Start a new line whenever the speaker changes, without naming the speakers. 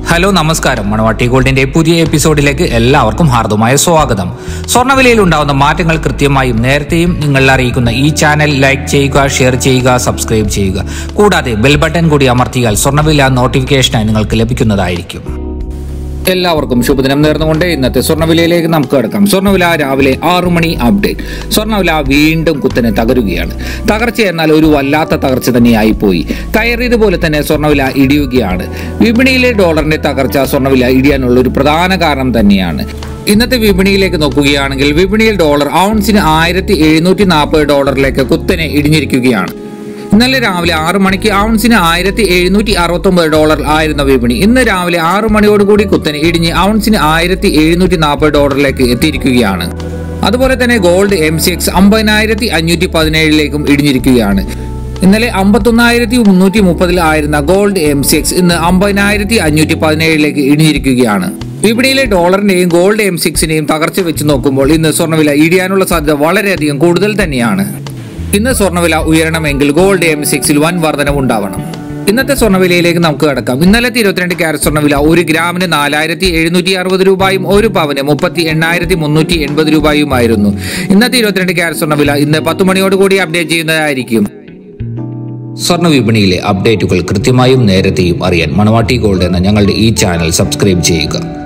hello നമസ്കാരം മണവാട്ടി ഗോൾഡിന്റെ പുതിയ എപ്പിസോഡിലേക്ക് എല്ലാവർക്കും ഹാർദമായ സ്വാഗതം സ്വർണ്ണവിലയിൽ ഉണ്ടാകുന്ന മാറ്റങ്ങൾ കൃത്യമായും നേരത്തെയും നിങ്ങളിൽ അറിയിക്കുന്ന ഈ ചാനൽ ലൈക്ക് ചെയ്യുക ഷെയർ ചെയ്യുക സബ്സ്ക്രൈബ് ചെയ്യുക കൂടാതെ ബെൽ ബട്ടൺ കൂടി അമർത്തിയാൽ സ്വർണ്ണവില നോട്ടിഫിക്കേഷനായി നിങ്ങൾക്ക് ലഭിക്കുന്നതായിരിക്കും എല്ലാവർക്കും ശുഭദിനം നേർന്നുകൊണ്ട് ഇന്നത്തെ സ്വർണ്ണവിലയിലേക്ക് നമുക്ക് കിടക്കാം സ്വർണ്ണവില രാവിലെ ആറു മണി അപ്ഡേറ്റ് സ്വർണ്ണവില വീണ്ടും കുത്തനെ തകരുകയാണ് തകർച്ച എന്നാൽ ഒരു വല്ലാത്ത തകർച്ച തന്നെയായി പോയി കയറിയതുപോലെ തന്നെ സ്വർണ്ണവില ഇടിയുകയാണ് വിപണിയിലെ ഡോളറിന്റെ തകർച്ച സ്വർണ്ണവില ഇടിയാനുള്ള ഒരു പ്രധാന കാരണം തന്നെയാണ് ഇന്നത്തെ വിപണിയിലേക്ക് നോക്കുകയാണെങ്കിൽ വിപണിയിൽ ഡോളർ ഔൺസിന് ആയിരത്തി എഴുന്നൂറ്റി നാൽപ്പത് ഡോളറിലേക്ക് കുത്തനെ ഇടിഞ്ഞിരിക്കുകയാണ് ഇന്നലെ രാവിലെ ആറ് മണിക്ക് ഔൺസിന് ആയിരത്തി എഴുന്നൂറ്റി അറുപത്തി ഒമ്പത് ഡോളർ ആയിരുന്ന വിപണി ഇന്ന് രാവിലെ ആറ് മണിയോടുകൂടി കുത്തനെ ഇടിഞ്ഞ് ഔൺസിന് ആയിരത്തി എഴുന്നൂറ്റി നാൽപ്പത് ഡോളറിലേക്ക് എത്തിയിരിക്കുകയാണ് അതുപോലെ തന്നെ ഗോൾഡ് എം സി എക്സ് അമ്പതിനായിരത്തി അഞ്ഞൂറ്റി പതിനേഴിലേക്കും ഇടിഞ്ഞിരിക്കുകയാണ് ഇന്നലെ അമ്പത്തൊന്നായിരത്തി മുന്നൂറ്റി മുപ്പതിലായിരുന്ന ഗോൾഡ് എം സി എക്സ് ഇന്ന് അമ്പതിനായിരത്തി അഞ്ഞൂറ്റി പതിനേഴിലേക്ക് ഇടിഞ്ഞിരിക്കുകയാണ് വിപണിയിലെ ഡോളറിന്റെയും ഗോൾഡ് എം സിക്സിന്റെയും തകർച്ച വെച്ച് നോക്കുമ്പോൾ ഇന്ന് സ്വർണ്ണവില ഇടിയാനുള്ള സാധ്യത വളരെയധികം കൂടുതൽ തന്നെയാണ് ഇന്ന് സ്വർണ്ണവില ഉയരണമെങ്കിൽ ഗോൾഡ് എം സിക്സിൽ വൻ വർധനവ് ഉണ്ടാവണം ഇന്നത്തെ സ്വർണ്ണവിലയിലേക്ക് നമുക്ക് കിടക്കാം ഇന്നലത്തെ ഇരുപത്തിരണ്ട് ക്യാരറ്റ് സ്വർണ്ണവില ഒരു ഗ്രാമിന് നാലായിരത്തി എഴുന്നൂറ്റി അറുപത് രൂപയും ഒരു പവന് മുപ്പത്തി എണ്ണായിരത്തി മുന്നൂറ്റി എൺപത് രൂപയുമായിരുന്നു ഇന്നത്തെ ഇരുപത്തിരണ്ട് ക്യാരറ്റ് സ്വർണ്ണവില ഇന്ന് പത്ത് മണിയോടുകൂടി അപ്ഡേറ്റ് ചെയ്യുന്നതായിരിക്കും സ്വർണ്ണ വിപണിയിലെ അപ്ഡേറ്റുകൾ കൃത്യമായും നേരത്തെയും അറിയാൻ മണവാട്ടി ഗോൾഡ് എന്ന ഞങ്ങളുടെ ഈ ചാനൽ സബ്സ്ക്രൈബ് ചെയ്യുക